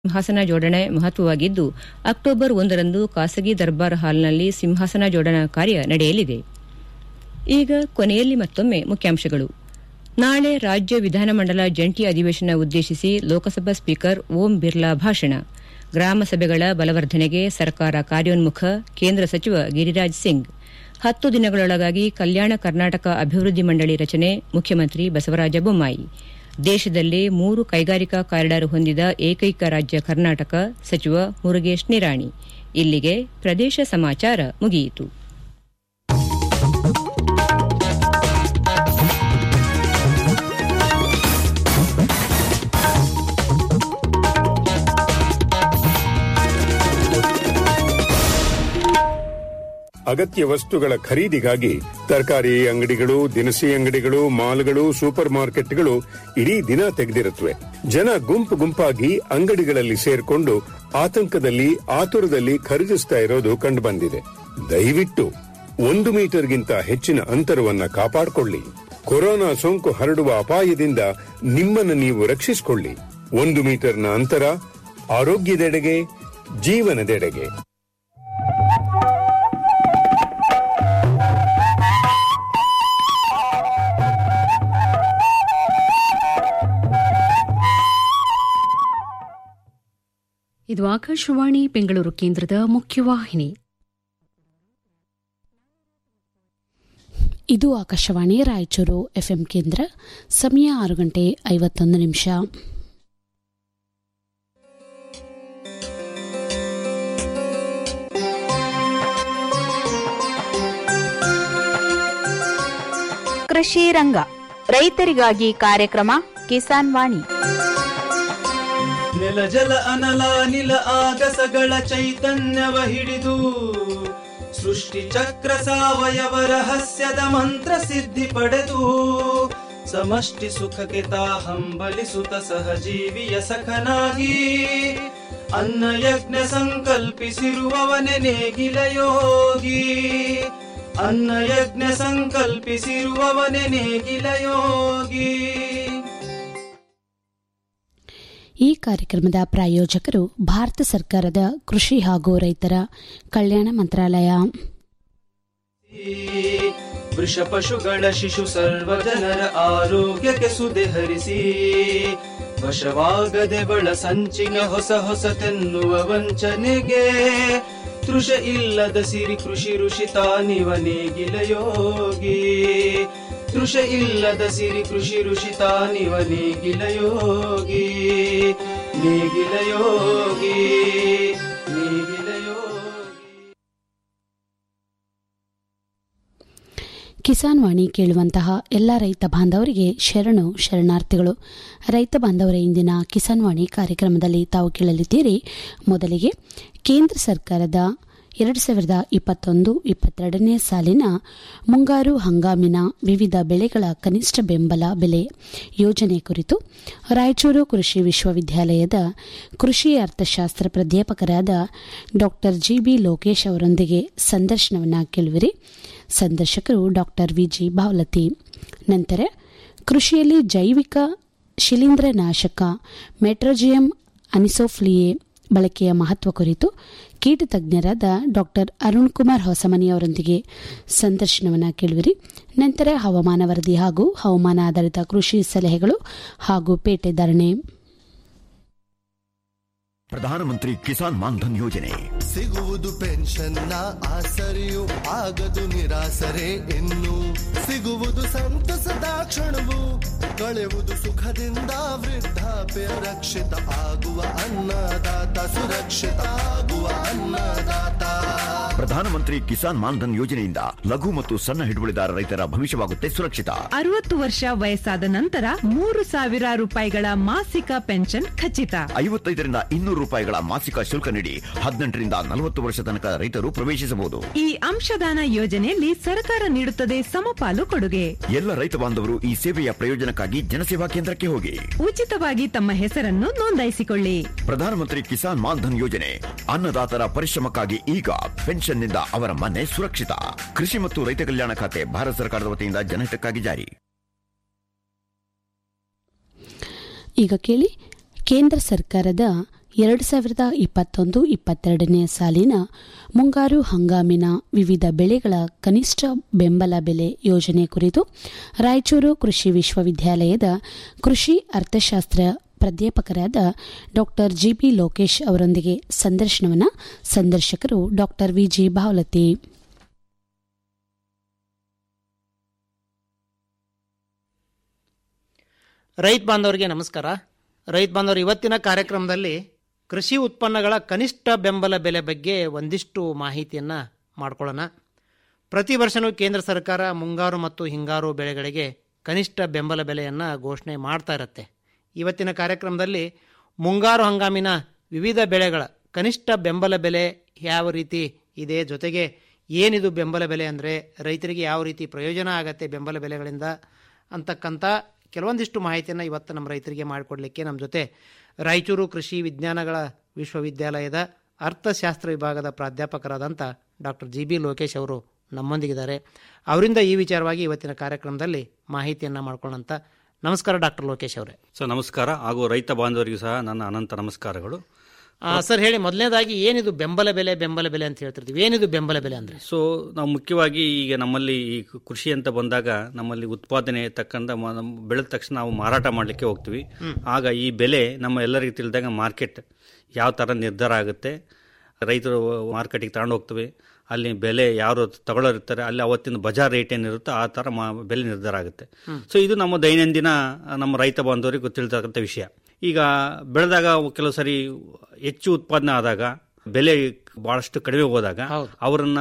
ಸಿಂಹಾಸನ ಜೋಡಣೆ ಮಹತ್ವವಾಗಿದ್ದು ಅಕ್ಟೋಬರ್ ಒಂದರಂದು ಖಾಸಗಿ ದರ್ಬಾರ್ ಹಾಲ್ನಲ್ಲಿ ಸಿಂಹಾಸನ ಜೋಡಣಾ ಕಾರ್ಯ ನಡೆಯಲಿದೆ ಈಗ ಕೊನೆಯಲ್ಲಿ ಮತ್ತೊಮ್ಮೆ ಮುಖ್ಯಾಂಶಗಳು ನಾಳೆ ರಾಜ್ಯ ವಿಧಾನಮಂಡಲ ಜಂಟಿ ಅಧಿವೇಶನ ಉದ್ದೇಶಿಸಿ ಲೋಕಸಭಾ ಸ್ಪೀಕರ್ ಓಂ ಬಿರ್ಲಾ ಭಾಷಣ ಗ್ರಾಮ ಸಭೆಗಳ ಬಲವರ್ಧನೆಗೆ ಸರ್ಕಾರ ಕಾರ್ಯೋನ್ಮುಖ ಕೇಂದ್ರ ಸಚಿವ ಗಿರಿರಾಜ್ ಸಿಂಗ್ ಹತ್ತು ದಿನಗಳೊಳಗಾಗಿ ಕಲ್ಯಾಣ ಕರ್ನಾಟಕ ಅಭಿವೃದ್ಧಿ ಮಂಡಳಿ ರಚನೆ ಮುಖ್ಯಮಂತ್ರಿ ಬಸವರಾಜ ಬೊಮ್ಮಾಯಿ ದೇಶದಲ್ಲೇ ಮೂರು ಕೈಗಾರಿಕಾ ಕಾರಿಡಾರ್ ಹೊಂದಿದ ಏಕೈಕ ರಾಜ್ಯ ಕರ್ನಾಟಕ ಸಚಿವ ಮುರುಗೇಶ್ ನಿರಾಣಿ ಇಲ್ಲಿಗೆ ಪ್ರದೇಶ ಸಮಾಚಾರ ಮುಗಿಯಿತು ಅಗತ್ಯ ವಸ್ತುಗಳ ಖರೀದಿಗಾಗಿ ತರಕಾರಿ ಅಂಗಡಿಗಳು ದಿನಸಿ ಅಂಗಡಿಗಳು ಮಾಲ್ಗಳು ಸೂಪರ್ ಮಾರ್ಕೆಟ್ಗಳು ಇಡೀ ದಿನ ತೆಗೆದಿರುತ್ತವೆ ಜನ ಗುಂಪು ಗುಂಪಾಗಿ ಅಂಗಡಿಗಳಲ್ಲಿ ಸೇರ್ಕೊಂಡು ಆತಂಕದಲ್ಲಿ ಆತುರದಲ್ಲಿ ಖರೀದಿಸ್ತಾ ಇರೋದು ಕಂಡುಬಂದಿದೆ ದಯವಿಟ್ಟು ಒಂದು ಮೀಟರ್ಗಿಂತ ಹೆಚ್ಚಿನ ಅಂತರವನ್ನ ಕಾಪಾಡಿಕೊಳ್ಳಿ ಕೊರೋನಾ ಸೋಂಕು ಹರಡುವ ಅಪಾಯದಿಂದ ನಿಮ್ಮನ್ನು ನೀವು ರಕ್ಷಿಸಿಕೊಳ್ಳಿ ಒಂದು ಮೀಟರ್ನ ಅಂತರ ಆರೋಗ್ಯದೆಡೆಗೆ ಜೀವನದೆಡೆಗೆ ಇದು ಆಕಾಶವಾಣಿ ಬೆಂಗಳೂರು ಕೇಂದ್ರದ ಮುಖ್ಯವಾಹಿನಿ ಇದು ಆಕಾಶವಾಣಿ ರಾಯಚೂರು ಎಫ್ಎಂ ಕೇಂದ್ರ ಸಮಯ ಆರು ಗಂಟೆ ಐವತ್ತೊಂದು ನಿಮಿಷ ಕೃಷಿ ರಂಗ ರೈತರಿಗಾಗಿ ಕಾರ್ಯಕ್ರಮ ಕಿಸಾನ್ ವಾಣಿ ನೆಲ ಜಲ ಅನಲ ನಿಲ ಆಗಸಗಳ ಚೈತನ್ಯವ ಹಿಡಿದು ಸೃಷ್ಟಿ ಚಕ್ರ ಸಾವಯವ ರಹಸ್ಯದ ಮಂತ್ರ ಸಿದ್ಧಿ ಪಡೆದು ಸಮಷ್ಟಿ ಸುಖಕ್ಕೆ ತಾ ಹಂಬಲಿಸುತ್ತ ಸಹಜೀವಿಯ ಸಖನಾಗಿ ಅನ್ನ ಯಜ್ಞ ಸಂಕಲ್ಪಿಸಿರುವವನೆ ನೇಗಿಲ ಯೋಗಿ ಅನ್ನ ಯಜ್ಞ ಸಂಕಲ್ಪಿಸಿರುವವನೆ ನೇಗಿಲ ಯೋಗಿ ಈ ಕಾರ್ಯಕ್ರಮದ ಪ್ರಾಯೋಜಕರು ಭಾರತ ಸರ್ಕಾರದ ಕೃಷಿ ಹಾಗೂ ರೈತರ ಕಲ್ಯಾಣ ಮಂತ್ರಾಲಯ ವೃಷ ಪಶುಗಳ ಶಿಶು ಸರ್ವ ಜನರ ಆರೋಗ್ಯಕ್ಕೆ ಸುದೆ ಹರಿಸಿ ವಶವಾಗದೆ ಬಳ ಸಂಚಿನ ಹೊಸ ಹೊಸತೆನ್ನುವ ವಂಚನೆಗೆ ತೃಷ ಇಲ್ಲದ ಸಿರಿ ಕೃಷಿ ಋಷಿ ತಾನಿವ ನೇಗಿಲ ಯೋಗಿ ತೃಷ ಇಲ್ಲದ ಸಿರಿ ಕೃಷಿ ಋಷಿ ತಾನಿವ ನೇಗಿಲ ಯೋಗಿ ನೇಗಿಲ ಯೋಗಿ ನೇಗಿಲ ಯೋಗಿ ಕಿಸಾನ್ ವಾಣಿ ಕೇಳುವಂತಹ ಎಲ್ಲ ರೈತ ಬಾಂಧವರಿಗೆ ಶರಣು ಶರಣಾರ್ಥಿಗಳು ರೈತ ಬಾಂಧವರ ಇಂದಿನ ಕಿಸಾನ್ ವಾಣಿ ಕಾರ್ಯಕ್ರಮದಲ್ಲಿ ತಾವು ಕೇಳಲಿದ್ದೀರಿ ಮೊದಲಿಗೆ ಕೇಂದ್ರ ಸರ್ಕಾರದ ಎರಡು ಸಾವಿರದ ಇಪ್ಪತ್ತೊಂದು ಇಪ್ಪತ್ತೆರಡನೇ ಸಾಲಿನ ಮುಂಗಾರು ಹಂಗಾಮಿನ ವಿವಿಧ ಬೆಳೆಗಳ ಕನಿಷ್ಠ ಬೆಂಬಲ ಬೆಲೆ ಯೋಜನೆ ಕುರಿತು ರಾಯಚೂರು ಕೃಷಿ ವಿಶ್ವವಿದ್ಯಾಲಯದ ಕೃಷಿ ಅರ್ಥಶಾಸ್ತ್ರ ಪ್ರಾಧ್ಯಾಪಕರಾದ ಡಾ ಜಿಬಿ ಲೋಕೇಶ್ ಅವರೊಂದಿಗೆ ಸಂದರ್ಶನವನ್ನು ಕೇಳುವಿರಿ ಸಂದರ್ಶಕರು ಡಾಕ್ಟರ್ ವಿಜಿ ಬಾವಲತಿ ನಂತರ ಕೃಷಿಯಲ್ಲಿ ಜೈವಿಕ ಶಿಲೀಂಧ್ರನಾಶಕ ಮೆಟ್ರೋಜಿಯಂ ಅನಿಸೋಫ್ಲಿಯೆ ಬಳಕೆಯ ಮಹತ್ವ ಕುರಿತು ಕೀಟ ತಜ್ಞರಾದ ಡಾಕ್ಟರ್ ಅರುಣ್ ಕುಮಾರ್ ಹೊಸಮನಿ ಅವರೊಂದಿಗೆ ಸಂದರ್ಶನವನ್ನು ಕೇಳುವಿರಿ ನಂತರ ಹವಾಮಾನ ವರದಿ ಹಾಗೂ ಹವಾಮಾನ ಆಧಾರಿತ ಕೃಷಿ ಸಲಹೆಗಳು ಹಾಗೂ ಪೇಟೆ ಧಾರಣೆ ಪ್ರಧಾನಮಂತ್ರಿ ಕಿಸಾನ್ ಮಾನ್ಧನ್ ಯೋಜನೆ ಸಿಗುವುದು ಪೆನ್ಷನ್ನ ಆಸರೆಯು ಆಗದು ನಿರಾಸರೆ ಇನ್ನು ಸಿಗುವುದು ಸಂತಸದ ಕ್ಷಣವು ಕಳೆಯುವುದು ಸುಖದಿಂದ ವೃದ್ಧಾಪ್ಯ ರಕ್ಷಿತ ಆಗುವ ಅನ್ನದಾತ ಸುರಕ್ಷಿತ ಆಗುವ ಅನ್ನದಾತ ಪ್ರಧಾನಮಂತ್ರಿ ಕಿಸಾನ್ ಮಾನ್ಧನ್ ಯೋಜನೆಯಿಂದ ಲಘು ಮತ್ತು ಸಣ್ಣ ಹಿಡುವಳಿದಾರ ರೈತರ ಭವಿಷ್ಯವಾಗುತ್ತೆ ಸುರಕ್ಷಿತ ಅರವತ್ತು ವರ್ಷ ವಯಸ್ಸಾದ ನಂತರ ಮೂರು ಸಾವಿರ ರೂಪಾಯಿಗಳ ಮಾಸಿಕ ಪೆನ್ಷನ್ ಖಚಿತ ಐವತ್ತೈದರಿಂದ ಇನ್ನೂರು ರೂಪಾಯಿಗಳ ಮಾಸಿಕ ಶುಲ್ಕ ನೀಡಿ ಹದಿನೆಂಟರಿಂದ ನಲವತ್ತು ವರ್ಷ ತನಕ ರೈತರು ಪ್ರವೇಶಿಸಬಹುದು ಈ ಅಂಶದಾನ ಯೋಜನೆಯಲ್ಲಿ ಸರ್ಕಾರ ನೀಡುತ್ತದೆ ಸಮಪಾಲು ಕೊಡುಗೆ ಎಲ್ಲ ರೈತ ಬಾಂಧವರು ಈ ಸೇವೆಯ ಪ್ರಯೋಜನಕ್ಕಾಗಿ ಜನಸೇವಾ ಕೇಂದ್ರಕ್ಕೆ ಹೋಗಿ ಉಚಿತವಾಗಿ ತಮ್ಮ ಹೆಸರನ್ನು ನೋಂದಾಯಿಸಿಕೊಳ್ಳಿ ಪ್ರಧಾನಮಂತ್ರಿ ಕಿಸಾನ್ ಮಾನ್ಧನ್ ಯೋಜನೆ ಅನ್ನದಾತರ ಪರಿಶ್ರಮಕ್ಕಾಗಿ ಈಗ ಪೆನ್ಷನ್ನಿಂದ ಅವರ ಮನೆ ಸುರಕ್ಷಿತ ಕೃಷಿ ಮತ್ತು ರೈತ ಕಲ್ಯಾಣ ಖಾತೆ ಭಾರತ ಸರ್ಕಾರದ ವತಿಯಿಂದ ಜನಹಿತಕ್ಕಾಗಿ ಜಾರಿ ಈಗ ಕೇಳಿ ಕೇಂದ್ರ ಸರ್ಕಾರದ ಎರಡು ಸಾವಿರದ ಇಪ್ಪತ್ತೊಂದು ಇಪ್ಪತ್ತೆರಡನೇ ಸಾಲಿನ ಮುಂಗಾರು ಹಂಗಾಮಿನ ವಿವಿಧ ಬೆಳೆಗಳ ಕನಿಷ್ಠ ಬೆಂಬಲ ಬೆಲೆ ಯೋಜನೆ ಕುರಿತು ರಾಯಚೂರು ಕೃಷಿ ವಿಶ್ವವಿದ್ಯಾಲಯದ ಕೃಷಿ ಅರ್ಥಶಾಸ್ತ್ರ ಪ್ರಾಧ್ಯಾಪಕರಾದ ಡಾ ಜಿಬಿ ಲೋಕೇಶ್ ಅವರೊಂದಿಗೆ ಸಂದರ್ಶನವನ್ನ ಸಂದರ್ಶಕರು ಡಾ ವಿಜಿ ಭಾವಲತಿ ರೈತ ಬಾಂಧವರಿಗೆ ನಮಸ್ಕಾರ ರೈತ ಬಾಂಧವರು ಇವತ್ತಿನ ಕಾರ್ಯಕ್ರಮದಲ್ಲಿ ಕೃಷಿ ಉತ್ಪನ್ನಗಳ ಕನಿಷ್ಠ ಬೆಂಬಲ ಬೆಲೆ ಬಗ್ಗೆ ಒಂದಿಷ್ಟು ಮಾಹಿತಿಯನ್ನು ಮಾಡ್ಕೊಳ್ಳೋಣ ಪ್ರತಿ ವರ್ಷವೂ ಕೇಂದ್ರ ಸರ್ಕಾರ ಮುಂಗಾರು ಮತ್ತು ಹಿಂಗಾರು ಬೆಳೆಗಳಿಗೆ ಕನಿಷ್ಠ ಬೆಂಬಲ ಬೆಲೆಯನ್ನು ಘೋಷಣೆ ಮಾಡ್ತಾ ಇರುತ್ತೆ ಇವತ್ತಿನ ಕಾರ್ಯಕ್ರಮದಲ್ಲಿ ಮುಂಗಾರು ಹಂಗಾಮಿನ ವಿವಿಧ ಬೆಳೆಗಳ ಕನಿಷ್ಠ ಬೆಂಬಲ ಬೆಲೆ ಯಾವ ರೀತಿ ಇದೆ ಜೊತೆಗೆ ಏನಿದು ಬೆಂಬಲ ಬೆಲೆ ಅಂದರೆ ರೈತರಿಗೆ ಯಾವ ರೀತಿ ಪ್ರಯೋಜನ ಆಗತ್ತೆ ಬೆಂಬಲ ಬೆಲೆಗಳಿಂದ ಅಂತಕ್ಕಂಥ ಕೆಲವೊಂದಿಷ್ಟು ಮಾಹಿತಿಯನ್ನು ಇವತ್ತು ನಮ್ಮ ರೈತರಿಗೆ ಮಾಡಿಕೊಡ್ಲಿಕ್ಕೆ ನಮ್ಮ ಜೊತೆ ರಾಯಚೂರು ಕೃಷಿ ವಿಜ್ಞಾನಗಳ ವಿಶ್ವವಿದ್ಯಾಲಯದ ಅರ್ಥಶಾಸ್ತ್ರ ವಿಭಾಗದ ಪ್ರಾಧ್ಯಾಪಕರಾದಂಥ ಡಾಕ್ಟರ್ ಜಿ ಬಿ ಲೋಕೇಶ್ ಅವರು ನಮ್ಮೊಂದಿಗಿದ್ದಾರೆ ಅವರಿಂದ ಈ ವಿಚಾರವಾಗಿ ಇವತ್ತಿನ ಕಾರ್ಯಕ್ರಮದಲ್ಲಿ ಮಾಹಿತಿಯನ್ನು ಮಾಡ್ಕೊಳ್ಳೋಂಥ ನಮಸ್ಕಾರ ಡಾಕ್ಟರ್ ಲೋಕೇಶ್ ಅವರೇ ಸರ್ ನಮಸ್ಕಾರ ಹಾಗೂ ರೈತ ಬಾಂಧವರಿಗೂ ಸಹ ನನ್ನ ಅನಂತ ನಮಸ್ಕಾರಗಳು ಆ, ಸರ್ ಹೇಳಿ ಮೊದಲನೇದಾಗಿ ಏನಿದು ಬೆಂಬಲ ಬೆಲೆ ಬೆಂಬಲ ಬೆಲೆ ಅಂತ ಹೇಳ್ತಿರ್ತೀವಿ ಏನಿದು ಬೆಂಬಲ ಬೆಲೆ ಅಂದರೆ ಸೊ ನಾವು ಮುಖ್ಯವಾಗಿ ಈಗ ನಮ್ಮಲ್ಲಿ ಈ ಕೃಷಿ ಅಂತ ಬಂದಾಗ ನಮ್ಮಲ್ಲಿ ಉತ್ಪಾದನೆ ತಕ್ಕಂತ ಮ- ನಮ್ಮ ಬೆಳೆದ ತಕ್ಷಣ ನಾವು ಮಾರಾಟ ಮಾಡಲಿಕ್ಕೆ ಹೋಗ್ತೀವಿ ಆಗ ಈ ಬೆಲೆ ನಮ್ಮ ಎಲ್ಲರಿಗೂ ತಿಳಿದಾಗ ಮಾರ್ಕೆಟ್ ಯಾವ ಥರ ನಿರ್ಧಾರ ಆಗುತ್ತೆ ರೈತರು ಮಾರ್ಕೆಟಿಗೆ ತಗೊಂಡು ಹೋಗ್ತವೆ ಅಲ್ಲಿ ಬೆಲೆ ಯಾರು ತಗೊಳ್ಳೋರು ಇರ್ತಾರೆ ಅಲ್ಲಿ ಅವತ್ತಿನ ಬಜಾರ್ ರೇಟ್ ಏನಿರುತ್ತೋ ಆ ಥರ ಮಾ ಬೆಲೆ ನಿರ್ಧಾರ ಆಗುತ್ತೆ ಸೊ ಇದು ನಮ್ಮ ದೈನಂದಿನ ನಮ್ಮ ರೈತ ಬಾಂಧವರಿಗೆ ಗೊತ್ತಿರ್ತಕ್ಕಂಥ ವಿಷಯ ಈಗ ಬೆಳೆದಾಗ ಕೆಲವು ಸರಿ ಹೆಚ್ಚು ಉತ್ಪಾದನೆ ಆದಾಗ ಬೆಲೆ ಬಹಳಷ್ಟು ಕಡಿಮೆ ಹೋದಾಗ ಅವರನ್ನ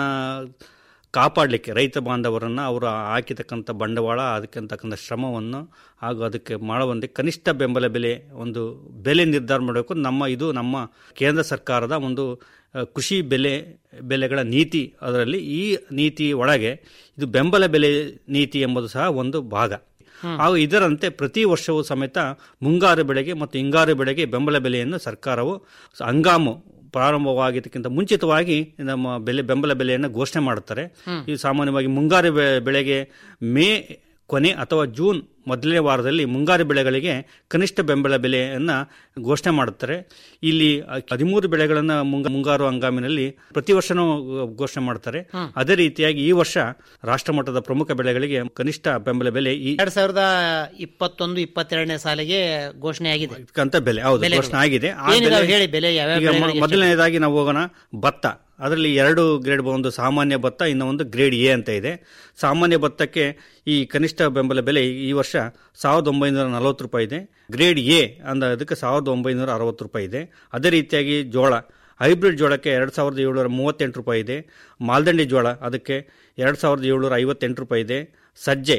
ಕಾಪಾಡಲಿಕ್ಕೆ ರೈತ ಬಾಂಧವರನ್ನು ಅವರು ಹಾಕಿತಕ್ಕಂಥ ಬಂಡವಾಳ ಅದಕ್ಕಂತಕ್ಕಂಥ ಶ್ರಮವನ್ನು ಹಾಗೂ ಅದಕ್ಕೆ ಮಾಡುವಂತೆ ಕನಿಷ್ಠ ಬೆಂಬಲ ಬೆಲೆ ಒಂದು ಬೆಲೆ ನಿರ್ಧಾರ ಮಾಡಬೇಕು ನಮ್ಮ ಇದು ನಮ್ಮ ಕೇಂದ್ರ ಸರ್ಕಾರದ ಒಂದು ಅಹ್, ಕೃಷಿ ಬೆಲೆ ಬೆಲೆಗಳ ನೀತಿ ಅದರಲ್ಲಿ ಈ ನೀತಿ ಒಳಗೆ ಇದು ಬೆಂಬಲ ಬೆಲೆ ನೀತಿ ಎಂಬುದು ಸಹ ಒಂದು ಭಾಗ ಹಾಗೂ ಇದರಂತೆ ಪ್ರತಿ ವರ್ಷವೂ ಸಮೇತ ಮುಂಗಾರು ಬೆಳೆಗೆ ಮತ್ತು ಹಿಂಗಾರು ಬೆಳೆಗೆ ಬೆಂಬಲ ಬೆಲೆಯನ್ನು ಸರ್ಕಾರವು ಹಂಗಾಮು ಪ್ರಾರಂಭವಾಗಿದ್ದಕ್ಕಿಂತ ಮುಂಚಿತವಾಗಿ ನಮ್ಮ ಬೆಲೆ ಬೆಂಬಲ ಬೆಲೆಯನ್ನು ಘೋಷಣೆ ಮಾಡುತ್ತಾರೆ ಇದು ಸಾಮಾನ್ಯವಾಗಿ ಮುಂಗಾರು ಬೆ- ಬೆಳೆಗೆ ಮೇ ಕೊನೆ ಅಥವಾ ಜೂನ್ ಮೊದಲನೇ ವಾರದಲ್ಲಿ ಮುಂಗಾರು ಬೆಳೆಗಳಿಗೆ ಕನಿಷ್ಠ ಬೆಂಬಲ ಬೆಲೆಯನ್ನು ಘೋಷಣೆ ಮಾಡುತ್ತಾರೆ ಇಲ್ಲಿ ಹದಿಮೂರು ಬೆಳೆಗಳನ್ನು ಮುಂಗ- ಮುಂಗಾರು ಹಂಗಾಮಿನಲ್ಲಿ ಪ್ರತಿ ವರ್ಷನೂ ಘೋಷಣೆ ಮಾಡ್ತಾರೆ ಅದೇ ರೀತಿಯಾಗಿ ಈ ವರ್ಷ ರಾಷ್ಟ್ರ ಮಟ್ಟದ ಪ್ರಮುಖ ಬೆಳೆಗಳಿಗೆ ಕನಿಷ್ಠ ಬೆಂಬಲ ಬೆಲೆ ಈ ಎರಡ್ ಸಾವಿರದ ಇಪ್ಪತ್ತೊಂದು ಇಪ್ಪತ್ತೆರಡನೇ ಸಾಲಿಗೆ ಘೋಷಣೆ ಆಗಿದೆ ಕಂತ ಬೆಲೆ ಹೌದು ಬೆಲೆಗಳು. ಘೋಷಣೆ ಆಗಿದೆ ಆ ಏನಿದಾವೆ ಬೆಲೆ- ಹೇಳಿ ಬೆಲೆ ಯಾವ್ಯಾವ ಈಗ ಮ- ಬೆಳೆಗಳಿಗೆ ಎಷ್ಟು? ಮೊದಲನೇದಾಗಿ ನಾವು ಹೋಗೋಣ ಭತ್ತ ಅದರಲ್ಲಿ ಎರಡು ಗ್ರೇಡ್ ಒಂದು ಸಾಮಾನ್ಯ ಭತ್ತ ಇನ್ನು ಒಂದು ಗ್ರೇಡ್ ಎ ಅಂತ ಇದೆ ಸಾಮಾನ್ಯ ಭತ್ತಕ್ಕೆ ಈ ಕನಿಷ್ಠ ಬೆಂಬಲ ಬೆಲೆ ಈ ವರ್ಷ ಸಾವಿರದ ಒಂಬೈನೂರ ನಲವತ್ತು ರೂಪಾಯಿ ಇದೆ ಗ್ರೇಡ್ ಎ ಅಂದ ಅದಕ್ಕೆ ಸಾವಿರದ ಒಂಬೈನೂರ ಅರವತ್ತು ರೂಪಾಯಿ ಇದೆ ಅದೇ ರೀತಿಯಾಗಿ ಜೋಳ ಹೈಬ್ರಿಡ್ ಜೋಳಕ್ಕೆ ಎರಡು ಸಾವಿರದ ಏಳ್ನೂರ ಮೂವತ್ತೆಂಟು ರೂಪಾಯಿ ಇದೆ ಮಾಲ್ದಂಡಿ ಜೋಳ ಅದಕ್ಕೆ ಎರಡು ಸಾವಿರದ ಏಳ್ನೂರ ಐವತ್ತೆಂಟು ರೂಪಾಯಿ ಇದೆ ಸಜ್ಜೆ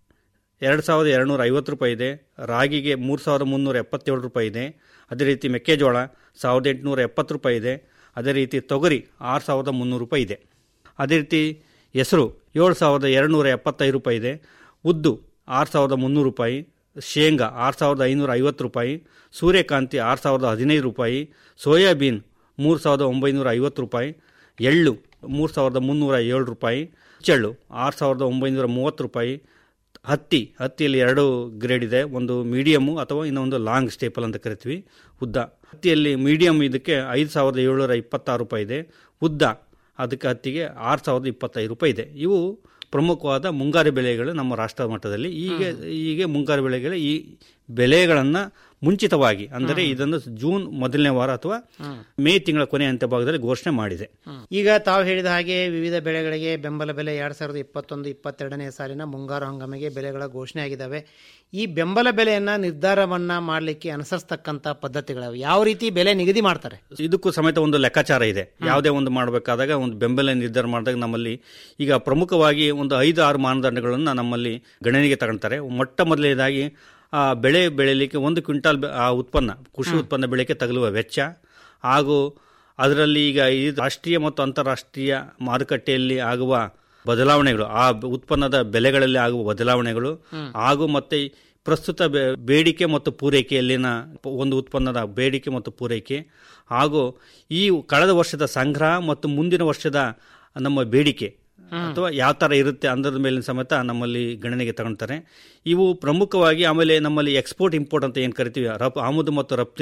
ಎರಡು ಸಾವಿರದ ಎರಡುನೂರ ಐವತ್ತು ರೂಪಾಯಿ ಇದೆ ರಾಗಿಗೆ ಮೂರು ಸಾವಿರದ ಮುನ್ನೂರ ಎಪ್ಪತ್ತೇಳು ರೂಪಾಯಿ ಇದೆ ಅದೇ ರೀತಿ ಮೆಕ್ಕೆಜೋಳ ಸಾವಿರದ ಎಂಟುನೂರ ಎಪ್ಪತ್ತು ರೂಪಾಯಿ ಇದೆ ಅದೇ ರೀತಿ ತೊಗರಿ ಆರು ಸಾವಿರದ ಮುನ್ನೂರು ರೂಪಾಯಿ ಇದೆ ಅದೇ ರೀತಿ ಹೆಸರು ಏಳು ಸಾವಿರದ ಎರಡುನೂರ ಎಪ್ಪತ್ತೈದು ರೂಪಾಯಿ ಇದೆ ಉದ್ದು ಆರು ಸಾವಿರದ ಮುನ್ನೂರು ರೂಪಾಯಿ ಶೇಂಗಾ ಆರು ಸಾವಿರದ ಐನೂರ ಐವತ್ತು ರೂಪಾಯಿ ಸೂರ್ಯಕಾಂತಿ ಆರು ಸಾವಿರದ ಹದಿನೈದು ರೂಪಾಯಿ ಸೋಯಾಬೀನ್ ಮೂರು ಸಾವಿರದ ಒಂಬೈನೂರ ಐವತ್ತು ರೂಪಾಯಿ ಎಳ್ಳು ಮೂರು ಸಾವಿರದ ಮುನ್ನೂರ ಏಳು ರೂಪಾಯಿ ಚೆಳ್ಳು ಆರು ಸಾವಿರದ ಒಂಬೈನೂರ ಮೂವತ್ತು ರೂಪಾಯಿ ಹತ್ತಿ ಹತ್ತಿಯಲ್ಲಿ ಎರಡು ಗ್ರೇಡ್ ಇದೆ ಒಂದು ಮೀಡಿಯಮ್ಮು ಅಥವಾ ಇನ್ನೊಂದು ಲಾಂಗ್ ಸ್ಟೇಪಲ್ ಅಂತ ಕರಿತೀವಿ ಉದ್ದ ಹತ್ತಿಯಲ್ಲಿ ಮೀಡಿಯಮ್ ಇದಕ್ಕೆ ಐದು ಸಾವಿರದ ಏಳ್ನೂರ ಇಪ್ಪತ್ತಾರು ರೂಪಾಯಿ ಇದೆ ಉದ್ದ ಅದಕ್ಕೆ ಹತ್ತಿಗೆ ಆರು ಸಾವಿರದ ಇಪ್ಪತ್ತೈದು ರೂಪಾಯಿ ಇದೆ ಇವು ಪ್ರಮುಖವಾದ ಮುಂಗಾರು ಬೆಳೆಗಳು ನಮ್ಮ ರಾಷ್ಟ್ರ ಮಟ್ಟದಲ್ಲಿ ಈಗ ಹೀಗೆ ಮುಂಗಾರು ಬೆಳೆಗಳ ಈ ಬೆಳೆಗಳನ್ನು ಮುಂಚಿತವಾಗಿ ಅಂದರೆ ಇದನ್ನು ಜೂನ್ ಮೊದಲನೇ ವಾರ ಅಥವಾ ಮೇ ತಿಂಗಳ ಕೊನೆ ಅಂತ್ಯ ಭಾಗದಲ್ಲಿ ಘೋಷಣೆ ಮಾಡಿದೆ ಈಗ ತಾವು ಹೇಳಿದ ಹಾಗೆ ವಿವಿಧ ಬೆಳೆಗಳಿಗೆ ಬೆಂಬಲ ಬೆಲೆ ಎರಡ್ ಸಾವಿರದ ಇಪ್ಪತ್ತೊಂದು ಇಪ್ಪತ್ತೆರಡನೇ ಸಾಲಿನ ಮುಂಗಾರು ಹಂಗಾಮಿಗೆ ಬೆಲೆಗಳ ಘೋಷಣೆ ಆಗಿದ್ದಾವೆ ಈ ಬೆಂಬಲ ಬೆಲೆಯನ್ನ ನಿರ್ಧಾರವನ್ನ ಮಾಡಲಿಕ್ಕೆ ಅನುಸರಿಸ್ತಕ್ಕಂಥ ಪದ್ಧತಿಗಳು ಯಾವ ರೀತಿ ಬೆಲೆ ನಿಗದಿ ಮಾಡ್ತಾರೆ ಇದಕ್ಕೂ ಸಮೇತ ಒಂದು ಲೆಕ್ಕಾಚಾರ ಇದೆ ಯಾವುದೇ ಒಂದು ಮಾಡಬೇಕಾದಾಗ ಒಂದು ಬೆಂಬಲ ನಿರ್ಧಾರ ಮಾಡಿದಾಗ ನಮ್ಮಲ್ಲಿ ಈಗ ಪ್ರಮುಖವಾಗಿ ಒಂದು ಐದು ಆರು ಮಾನದಂಡಗಳನ್ನು ನಮ್ಮಲ್ಲಿ ಗಣನೆಗೆ ತಗೊಳ್ತಾರೆ ಮೊಟ್ಟ ಮೊದಲನೇದಾಗಿ ಆ ಬೆಳೆ ಬೆಳೆಯಲಿಕ್ಕೆ ಒಂದು ಕ್ವಿಂಟಾಲ್ ಬೆ- ಆ ಉತ್ಪನ್ನ ಕೃಷಿ ಉತ್ಪನ್ನ ಬೆಳೆಗೆ ತಗಲುವ ವೆಚ್ಚ ಹಾಗೂ ಅದರಲ್ಲಿ ಈಗ ಈ ರಾಷ್ಟ್ರೀಯ ಮತ್ತು ಅಂತಾರಾಷ್ಟ್ರೀಯ ಮಾರುಕಟ್ಟೆಯಲ್ಲಿ ಆಗುವ ಬದಲಾವಣೆಗಳು ಆ ಬ- ಉತ್ಪನ್ನದ ಬೆಲೆಗಳಲ್ಲಿ ಆಗುವ ಬದಲಾವಣೆಗಳು ಹಾಗೂ ಮತ್ತೆ ಈ ಪ್ರಸ್ತುತ ಬೆ- ಬೇಡಿಕೆ ಮತ್ತು ಪೂರೈಕೆಯಲ್ಲಿನ ಪ- ಒಂದು ಉತ್ಪನ್ನದ ಬೇಡಿಕೆ ಮತ್ತು ಪೂರೈಕೆ ಹಾಗೂ ಈ ಕಳೆದ ವರ್ಷದ ಸಂಗ್ರಹ ಮತ್ತು ಮುಂದಿನ ವರ್ಷದ ನಮ್ಮ ಬೇಡಿಕೆ ಅಥವಾ ಯಾವ ಥರ ಇರುತ್ತೆ ಅಂದರದ ಮೇಲಿನ ಸಮೇತ ನಮ್ಮಲ್ಲಿ ಗಣನೆಗೆ ತಗೊಳ್ತಾರೆ ಇವು ಪ್ರಮುಖವಾಗಿ ಆಮೇಲೆ ನಮ್ಮಲ್ಲಿ ಎಕ್ಸ್ಪೋರ್ಟ್ ಇಂಪೋರ್ಟ್ ಅಂತ ಏನು ಕರಿತೀವಿ ರಫ್ ಆಮದು ಮತ್ತು ರಫ್ತಿನ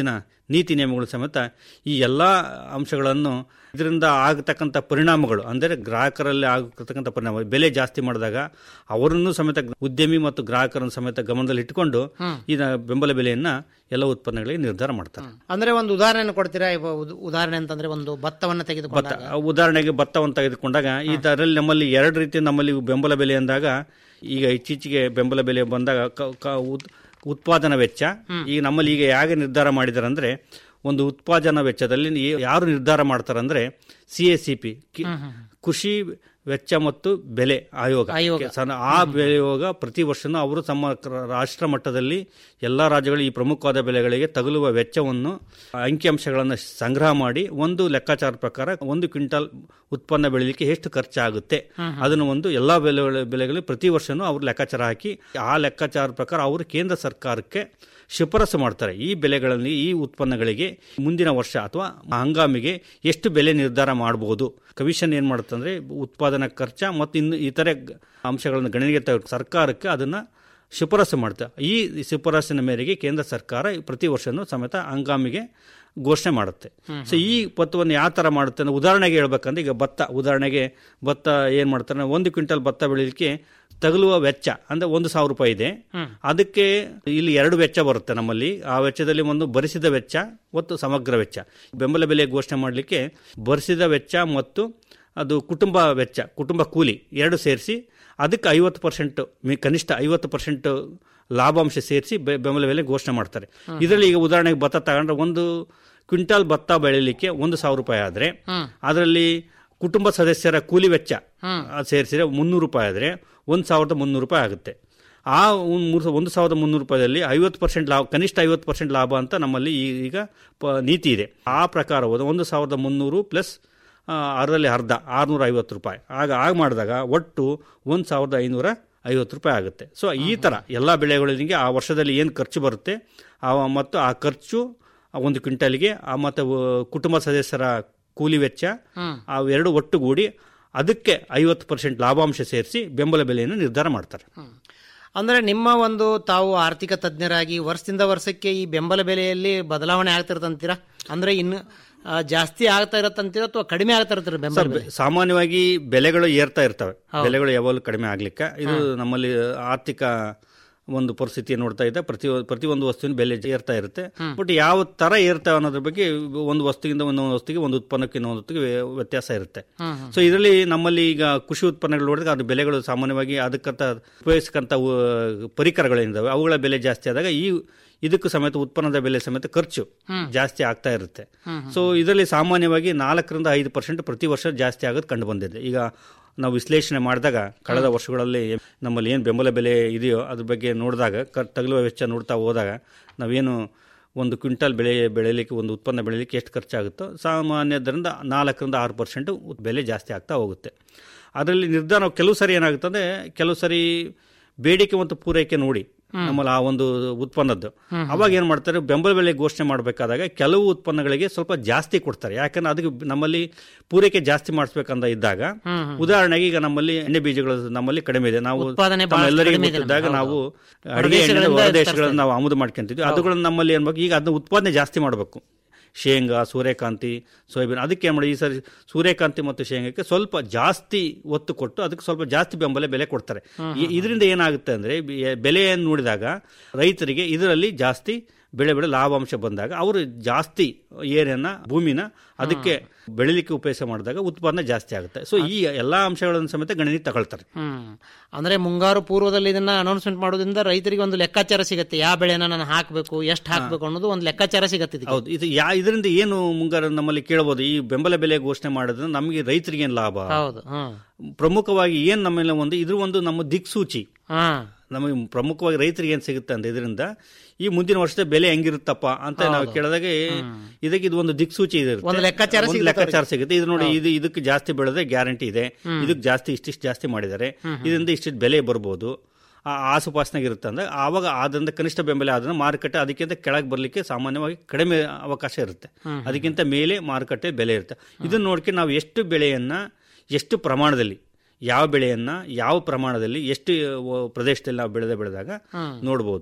ನೀತಿ ನಿಯಮಗಳು ಸಮೇತ ಈ ಎಲ್ಲ ಅಂಶಗಳನ್ನು ಇದರಿಂದ ಆಗತಕ್ಕಂಥ ಪರಿಣಾಮಗಳು ಅಂದರೆ ಗ್ರಾಹಕರಲ್ಲಿ ಆಗತಕ್ಕಂಥ ಪರಿಣಾಮ ಬೆಲೆ ಜಾಸ್ತಿ ಮಾಡಿದಾಗ ಅವರನ್ನು ಸಮೇತ ಉದ್ಯಮಿ ಮತ್ತು ಗ್ರಾಹಕರನ್ನು ಸಮೇತ ಗಮನದಲ್ಲಿ ಇಟ್ಟುಕೊಂಡು ಈ ಬೆಂಬಲ ಬೆಲೆಯನ್ನ ಎಲ್ಲ ಉತ್ಪನ್ನಗಳಿಗೆ ನಿರ್ಧಾರ ಮಾಡ್ತಾರೆ ಅಂದ್ರೆ ಒಂದು ಉದಾಹರಣೆ ಕೊಡ್ತೀರಾ ಇವ ಉದ್- ಉದಾಹರಣೆ ಅಂತಂದ್ರೆ ಒಂದು ಭತ್ತವನ್ನು ಭತ್ತ ತೆಗೆದುಕೊಂಡಾಗ ಉದಾಹರಣೆಗೆ ಭತ್ತವನ್ನು ತೆಗೆದುಕೊಂಡಾಗ ಈ ಅದರಲ್ಲಿ ನಮ್ಮಲ್ಲಿ ಎರಡು ರೀತಿ ನಮ್ಮಲ್ಲಿ ಬೆಂಬಲ ಬೆಲೆ ಅಂದಾಗ ಈಗ ಇತ್ತೀಚೆಗೆ ಬೆಂಬಲ ಬೆಲೆ ಬಂದಾಗ ಕ- ಕ- ಉತ್- ಉತ್ಪಾದನಾ ವೆಚ್ಚ ಈಗ ನಮ್ಮಲ್ಲಿ ಈಗ ಹೇಗೆ ನಿರ್ಧಾರ ಮಾಡಿದ್ದಾರೆ ಅಂದ್ರೆ ಒಂದು ಉತ್ಪಾದನಾ ವೆಚ್ಚದಲ್ಲಿ ಈ- ಯಾರು ನಿರ್ಧಾರ ಮಾಡ್ತಾರೆ ಅಂದ್ರೆ ಸಿ ಎ ಸಿ ಪಿ ಕೃಷಿ ವೆಚ್ಚ ಮತ್ತು ಬೆಲೆ ಆಯೋಗ ಆಯೋಗ. ಸಣ್ಣ- ಆ ಆಯೋಗ ಪ್ರತಿ ವರ್ಷನೂ ಅವರು ತಮ್ಮ ಕ- ರಾಷ್ಟ್ರ ಮಟ್ಟದಲ್ಲಿ ಎಲ್ಲ ರಾಜ್ಯಗಳು ಈ ಪ್ರಮುಖವಾದ ಬೆಲೆಗಳಿಗೆ ತಗುಲುವ ವೆಚ್ಚವನ್ನು ಅಂಕಿಅಂಶಗಳನ್ನು ಸಂಗ್ರಹ ಮಾಡಿ ಒಂದು ಲೆಕ್ಕಾಚಾರ ಪ್ರಕಾರ ಒಂದು ಕ್ವಿಂಟಲ್ ಉತ್ಪನ್ನ ಬೆಳೀಲಿಕ್ಕೆ ಎಷ್ಟು ಖರ್ಚಾಗುತ್ತೆ ಅದನ್ನು ಒಂದು ಎಲ್ಲಾ ಬೆಲೆ ಬೆಲೆಗಳು ಪ್ರತಿ ವರ್ಷನೂ ಅವರು ಲೆಕ್ಕಾಚಾರ ಹಾಕಿ ಆ ಲೆಕ್ಕಾಚಾರ ಪ್ರಕಾರ ಅವರು ಕೇಂದ್ರ ಸರ್ಕಾರಕ್ಕೆ ಶಿಫಾರಸು ಮಾಡ್ತಾರೆ ಈ ಬೆಲೆಗಳಲ್ಲಿ ಈ ಉತ್ಪನ್ನಗಳಿಗೆ ಮುಂದಿನ ವರ್ಷ ಅಥವಾ ಹಂಗಾಮಿಗೆ ಎಷ್ಟು ಬೆಲೆ ನಿರ್ಧಾರ ಮಾಡಬಹುದು ಕಮಿಷನ್ ಏನ್ ಮಾಡುತ್ತೆ ಅಂದ್ರೆ ಉತ್ಪಾದನಾ ಖರ್ಚ ಮತ್ತು ಇನ್ನು ಇತರೆ ಗ- ಅಂಶಗಳನ್ನು ಗಣನೆಗೆ ತೆಗೆದು ಸರ್ಕಾರಕ್ಕೆ ಅದನ್ನ ಶಿಫಾರಸು ಮಾಡುತ್ತೆ ಈ ಶಿಫಾರಸಿನ ಮೇರೆಗೆ ಕೇಂದ್ರ ಸರ್ಕಾರ ಪ್ರತಿ ವರ್ಷನೂ ಸಮೇತ ಹಂಗಾಮಿಗೆ ಘೋಷಣೆ ಮಾಡುತ್ತೆ ಸೊ ಈ ಪತ್ರವನ್ನು ಯಾವ ತರ ಮಾಡುತ್ತೆ ಅಂದ್ರೆ ಉದಾಹರಣೆಗೆ ಹೇಳ್ಬೇಕಂದ್ರೆ ಈಗ ಭತ್ತ ಉದಾಹರಣೆಗೆ ಭತ್ತ ಏನ್ ಮಾಡ್ತಾರೆ ಒಂದು ಕ್ವಿಂಟಲ್ ಭತ್ತ ಬೆಳೀಲಿಕ್ಕೆ ತಗುಲುವ ವೆಚ್ಚ ಅಂದ್ರೆ ಒಂದು ಸಾವಿರ ರೂಪಾಯಿ ಇದೆ ಅದಕ್ಕೆ ಇಲ್ಲಿ ಎರಡು ವೆಚ್ಚ ಬರುತ್ತೆ ನಮ್ಮಲ್ಲಿ ಆ ವೆಚ್ಚದಲ್ಲಿ ಒಂದು ಭರಿಸಿದ ವೆಚ್ಚ ಮತ್ತು ಸಮಗ್ರ ವೆಚ್ಚ ಬೆಂಬಲ ಬೆಲೆ ಘೋಷಣೆ ಮಾಡಲಿಕ್ಕೆ ಭರಿಸಿದ ವೆಚ್ಚ ಮತ್ತು ಅದು ಕುಟುಂಬ ವೆಚ್ಚ ಕುಟುಂಬ ಕೂಲಿ ಎರಡು ಸೇರಿಸಿ ಅದಕ್ಕೆ ಐವತ್ತು ಪರ್ಸೆಂಟ್ ಕನಿಷ್ಠ ಐವತ್ತು ಪರ್ಸೆಂಟ್ ಲಾಭಾಂಶ ಸೇರಿಸಿ ಬೆಂಬಲ ಬೆಲೆ ಘೋಷಣೆ ಮಾಡ್ತಾರೆ ಇದರಲ್ಲಿ ಈಗ ಉದಾಹರಣೆಗೆ ಭತ್ತ ತಗೊಂಡ್ರೆ ಒಂದು ಕ್ವಿಂಟಾಲ್ ಭತ್ತ ಬೆಳೀಲಿಕ್ಕೆ ಒಂದು ಸಾವಿರ ರೂಪಾಯಿ ಆದರೆ ಅದರಲ್ಲಿ ಕುಟುಂಬ ಸದಸ್ಯರ ಕೂಲಿ ವೆಚ್ಚ ಅದು ಸೇರಿಸಿದ್ರೆ ಮುನ್ನೂರು ರೂಪಾಯಿ ಆದರೆ ಒಂದು ಸಾವಿರದ ಮುನ್ನೂರು ರೂಪಾಯಿ ಆಗುತ್ತೆ ಆ ಒಂದ್ ಮೂರು ಒಂದು ಸಾವಿರದ ಮುನ್ನೂರು ರೂಪಾಯಿದಲ್ಲಿ ಐವತ್ತು ಪರ್ಸೆಂಟ್ ಲಾಭ ಕನಿಷ್ಠ ಐವತ್ತು ಪರ್ಸೆಂಟ್ ಲಾಭ ಅಂತ ನಮ್ಮಲ್ಲಿ ಈ- ಈಗ ಪ- ನೀತಿ ಇದೆ ಆ ಪ್ರಕಾರ ಹೋದ ಒಂದು ಸಾವಿರದ ಮುನ್ನೂರು ಪ್ಲಸ್ ಅರ್ಧದಲ್ಲಿ ಅರ್ಧ ಆರುನೂರ ಐವತ್ತು ರೂಪಾಯಿ ಆಗ ಆಗ ಮಾಡಿದಾಗ ಒಟ್ಟು ಒಂದು ಸಾವಿರದ ಐನೂರ ಐವತ್ತು ರೂಪಾಯಿ ಆಗುತ್ತೆ ಸೊ ಈ ಥರ ಎಲ್ಲ ಬೆಳೆಗಳಿಗೆ ಆ ವರ್ಷದಲ್ಲಿ ಏನು ಖರ್ಚು ಬರುತ್ತೆ ಆ ಮತ್ತು ಆ ಖರ್ಚು ಆ ಒಂದು ಕ್ವಿಂಟಲ್ಗೆ ಆ ಮತ್ತು ವ- ಕುಟುಂಬ ಸದಸ್ಯರ ಕೂಲಿ ವೆಚ್ಚ ಅವೆರಡು ಒಟ್ಟುಗೂಡಿ ಅದಕ್ಕೆ ಐವತ್ತು ಪರ್ಸೆಂಟ್ ಲಾಭಾಂಶ ಸೇರಿಸಿ ಬೆಂಬಲ ಬೆಲೆಯನ್ನು ನಿರ್ಧಾರ ಮಾಡ್ತಾರೆ ಅಂದ್ರೆ ನಿಮ್ಮ ಒಂದು ತಾವು ಆರ್ಥಿಕ ತಜ್ಞರಾಗಿ ವರ್ಷದಿಂದ ವರ್ಷಕ್ಕೆ ಈ ಬೆಂಬಲ ಬೆಲೆಯಲ್ಲಿ ಬದಲಾವಣೆ ಆಗ್ತಿರತ್ತಂತೀರಾ ಅಂದ್ರೆ ಇನ್ನು ಆ, ಜಾಸ್ತಿ ಆಗ್ತಾ ಇರತ್ತಂತೀರಾ ಅಥವಾ ಕಡಿಮೆ ಆಗ್ತಾ ಇರತ್ತೀರ ಬೆಂಬಲ ಸರ್ ಬೆಲೆ ಸಾಮಾನ್ಯವಾಗಿ ಬೆಲೆಗಳು ಏರ್ತಾ ಇರ್ತವೆ ಬೆಲೆಗಳು ಯಾವಾಗಲೂ ಕಡಿಮೆ ಆಗ್ಲಿಕ್ಕೆ ಇದು ನಮ್ಮಲ್ಲಿ ಆರ್ಥಿಕ ಒಂದು ಪರಿಸ್ಥಿತಿ ನೋಡ್ತಾ ಇದ್ದ ಪ್ರತಿ ಪ್ರತಿ ಒಂದು ವಸ್ತುವಿನ ಬೆಲೆ ಏರ್ತಾ ಇರುತ್ತೆ ಬಟ್ ಯಾವ ತರ ಏರ್ತಾವೆ ಅನ್ನೋದ್ರ ಬಗ್ಗೆ ಒಂದು ವಸ್ತುವಿಂದ ಒಂದೊಂದು ವಸ್ತುವಿಗೆ ಒಂದು ಉತ್ಪನ್ನಕ್ಕೆ ಇನ್ನೊಂದು ವಸ್ತುವಿಗೆ ವ್ಯ- ವ್ಯತ್ಯಾಸ ಇರುತ್ತೆ ಸೊ ಇದರಲ್ಲಿ ನಮ್ಮಲ್ಲಿ ಈಗ ಕೃಷಿ ಉತ್ಪನ್ನಗಳು ನೋಡಿದಾಗ ಅದು ಬೆಲೆಗಳು ಸಾಮಾನ್ಯವಾಗಿ ಅದಕ್ಕಂತ ಉಪಯೋಗಿಸಕ್ಕಂತ ಪರಿಕರಗಳೇನಿದಾವೆ ಅವುಗಳ ಬೆಲೆ ಜಾಸ್ತಿ ಆದಾಗ ಈ ಇದಕ್ಕೂ ಸಮೇತ ಉತ್ಪನ್ನದ ಬೆಲೆ ಸಮೇತ ಖರ್ಚು ಜಾಸ್ತಿ ಆಗ್ತಾ ಇರುತ್ತೆ ಸೊ ಇದರಲ್ಲಿ ಸಾಮಾನ್ಯವಾಗಿ ನಾಲ್ಕರಿಂದ ಐದು ಪರ್ಸೆಂಟ್ ಪ್ರತಿ ವರ್ಷ ಜಾಸ್ತಿ ಆಗೋದು ಕಂಡು ಬಂದಿದೆ ಈಗ ನಾವು ವಿಶ್ಲೇಷಣೆ ಮಾಡಿದಾಗ ಕಳೆದ ವರ್ಷಗಳಲ್ಲಿ ನಮ್ಮಲ್ಲಿ ಏನು ಬೆಂಬಲ ಬೆಲೆ ಇದೆಯೋ ಅದ್ರ ಬಗ್ಗೆ ನೋಡಿದಾಗ ಕ ತಗಲುವ ವೆಚ್ಚ ನೋಡ್ತಾ ಹೋದಾಗ ನಾವೇನು ಒಂದು ಕ್ವಿಂಟಲ್ ಬೆಳೆ ಬೆಳೆಯಲಿಕ್ಕೆ ಒಂದು ಉತ್ಪನ್ನ ಬೆಳೆಯಲಿಕ್ಕೆ ಎಷ್ಟು ಖರ್ಚಾಗುತ್ತೋ ಸಾಮಾನ್ಯದರಿಂದ ನಾಲ್ಕರಿಂದ ಆರು ಪರ್ಸೆಂಟ್ ಬೆಲೆ ಜಾಸ್ತಿ ಆಗ್ತಾ ಹೋಗುತ್ತೆ ಅದರಲ್ಲಿ ನಿರ್ಧಾರ ಕೆಲವು ಸರಿ ಏನಾಗುತ್ತೆ ಅಂದರೆ ಕೆಲವು ಸರಿ ಬೇಡಿಕೆ ಮತ್ತು ಪೂರೈಕೆ ನೋಡಿ ನಮ್ಮಲ್ಲಿ ಆ ಒಂದು ಉತ್ಪನ್ನದ್ದು ಅವಾಗ ಏನ್ ಮಾಡ್ತಾರೆ ಬೆಂಬಲ ಬೆಲೆ ಘೋಷಣೆ ಮಾಡಬೇಕಾದಾಗ ಕೆಲವು ಉತ್ಪನ್ನಗಳಿಗೆ ಸ್ವಲ್ಪ ಜಾಸ್ತಿ ಕೊಡ್ತಾರೆ ಯಾಕಂದ್ರೆ ಅದಕ್ಕೆ ನಮ್ಮಲ್ಲಿ ಪೂರೈಕೆ ಜಾಸ್ತಿ ಮಾಡಿಸ್ಬೇಕಂತ ಇದ್ದಾಗ ಉದಾಹರಣೆಗೆ ಈಗ ನಮ್ಮಲ್ಲಿ ಎಣ್ಣೆ ಬೀಜಗಳು ನಮ್ಮಲ್ಲಿ ಕಡಿಮೆ ಇದೆ ನಾವು ಉತ್ಪಾದನೆ ಬಹಳ ಎಲ್ಲರಿಗೂ ಕಡಿಮೆ ಇದೆ ಗೊತ್ತಿದ್ದಾಗ ನಮ್ಮಲ್ಲಿ. ನಾವು ಹೌದು. ಅಡಿಗೆ ಎಣ್ಣೆ ಹೊರದೇಶಗಳಿಂದ ಹೊರದೇಶಗಳನ್ನು ನಾವು ಆಮದು ಮಾಡ್ಕೊಂತಿದ್ವಿ ಅದುಗಳನ್ನ ನಮ್ಮಲ್ಲಿ ಏನ್ ಬೇಕು ಈಗ ಅದನ್ನ ಉತ್ಪಾದನೆ ಜಾಸ್ತಿ ಮಾಡಬೇಕು ಶೇಂಗಾ ಸೂರ್ಯಕಾಂತಿ ಸೋಯಾಬೀನ್ ಅದಕ್ಕೆ ಏನು ಮಾಡಿ ಈ ಸರಿ ಸೂರ್ಯಕಾಂತಿ ಮತ್ತು ಶೇಂಗಾಕ್ಕೆ ಸ್ವಲ್ಪ ಜಾಸ್ತಿ ಒತ್ತು ಕೊಟ್ಟು ಅದಕ್ಕೆ ಸ್ವಲ್ಪ ಜಾಸ್ತಿ ಬೆಂಬಲ ಬೆಲೆ ಕೊಡ್ತಾರೆ ಇ- ಇದರಿಂದ ಏನಾಗುತ್ತೆ ಅಂದ್ರೆ ಬೆ- ಬೆಲೆಯನ್ನು ನೋಡಿದಾಗ ರೈತರಿಗೆ ಇದರಲ್ಲಿ ಜಾಸ್ತಿ ಬೆಳೆ ಬೆಳೆ ಲಾಭಾಂಶ ಬಂದಾಗ ಅವರು ಜಾಸ್ತಿ ಏರಿಯನ್ನ ಭೂಮಿನ ಅದಕ್ಕೆ ಬೆಳಿಲಿಕ್ಕೆ ಉಪಯೋಗ ಮಾಡಿದಾಗ ಉತ್ಪಾದನೆ ಜಾಸ್ತಿ ಆಗುತ್ತೆ ಸೊ ಈ ಎಲ್ಲಾ ಅಂಶಗಳನ್ನು ಸಮೇತ ಗಣನೆಗೆ ತಗೊಳ್ತಾರೆ ಹ್ಮ್ ಅಂದ್ರೆ ಮುಂಗಾರು ಪೂರ್ವದಲ್ಲಿ ಇದನ್ನ ಅನೌನ್ಸ್ಮೆಂಟ್ ಮಾಡೋದ್ರಿಂದ ರೈತರಿಗೆ ಒಂದು ಲೆಕ್ಕಾಚಾರ ಸಿಗುತ್ತೆ ಯಾವ ಬೆಳೆನ ನಾನು ಹಾಕಬೇಕು ಎಷ್ಟು ಹಾಕಬೇಕು ಅನ್ನೋದು ಒಂದು ಲೆಕ್ಕಾಚಾರ ಸಿಗತ್ತೆ ಇದಕ್ಕೆ. ಹೌದು ಇದು ಯಾ ಇದರಿಂದ ಏನು ಮುಂಗಾರು ನಮ್ಮಲ್ಲಿ ಕೇಳಬಹುದು ಈ ಬೆಂಬಲ ಬೆಲೆ ಘೋಷಣೆ ಮಾಡೋದ್ರಿಂದ ನಮಗೆ ರೈತರಿಗೆ ಏನು ಲಾಭ ಹೌದು ಹ್ಮ್ ಪ್ರಮುಖವಾಗಿ ಏನ್ ನಮ್ಮೆಲ್ಲ ಒಂದು ಇದ್ರ ಒಂದು ನಮ್ಮ ದಿಕ್ಸೂಚಿ ಹಾ ನಮಗೆ ಪ್ರಮುಖವಾಗಿ ರೈತರಿಗೆ ಏನ್ ಸಿಗುತ್ತೆ ಅಂತ ಇದರಿಂದ ಈ ಮುಂದಿನ ವರ್ಷದ ಬೆಲೆ ಹೆಂಗಿರುತ್ತಪ್ಪ ಅಂತ ನಾವು ಕೇಳಿದಾಗ ಇದಕ್ಕೆ ಇದು ಒಂದು ದಿಕ್ಸೂಚಿ ಇರುತ್ತೆ ಒಂದು ಲೆಕ್ಕಾಚಾರ ಒಂದು ಸಿಗುತ್ತೆ ಲೆಕ್ಕಾಚಾರ ಸಿಗುತ್ತೆ ಇದು ನೋಡಿ ಇದು ಇದಕ್ಕೆ ಜಾಸ್ತಿ ಬೆಳೆದ್ರೆ ಗ್ಯಾರಂಟಿ ಇದೆ ಇದಕ್ಕೆ ಜಾಸ್ತಿ ಇಷ್ಟಿಷ್ಟು ಜಾಸ್ತಿ ಮಾಡಿದ್ದಾರೆ ಇದರಿಂದ ಇಷ್ಟಿಷ್ಟು ಬೆಲೆ ಬರ್ಬೋದು ಆ ಆಸುಪಾಸಿನಾಗ ಇರುತ್ತೆ ಅಂದ್ರೆ ಆವಾಗ ಆದ್ರಿಂದ ಕನಿಷ್ಠ ಬೆಂಬಲ ಆದ್ರೆ ಮಾರುಕಟ್ಟೆ ಅದಕ್ಕಿಂತ ಕೆಳಗೆ ಬರಲಿಕ್ಕೆ ಸಾಮಾನ್ಯವಾಗಿ ಕಡಿಮೆ ಅವಕಾಶ ಇರುತ್ತೆ ಅದಕ್ಕಿಂತ ಮೇಲೆ ಮಾರುಕಟ್ಟೆ ಬೆಲೆ ಇರುತ್ತೆ ಇದನ್ನ ನೋಡ್ಕೊಂಡು ನಾವು ಎಷ್ಟು ಬೆಳೆಯನ್ನ ಎಷ್ಟು ಪ್ರಮಾಣದಲ್ಲಿ ಯಾವ ಬೆಳೆಯನ್ನ ಯಾವ ಪ್ರಮಾಣದಲ್ಲಿ ಎಷ್ಟು ಅಹ್, ಪ್ರದೇಶದಲ್ಲಿ ನಾವು ಬೆಳೆದ ಬೆಳೆದಾಗ ನೋಡ್ಬೋದು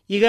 ಈಗ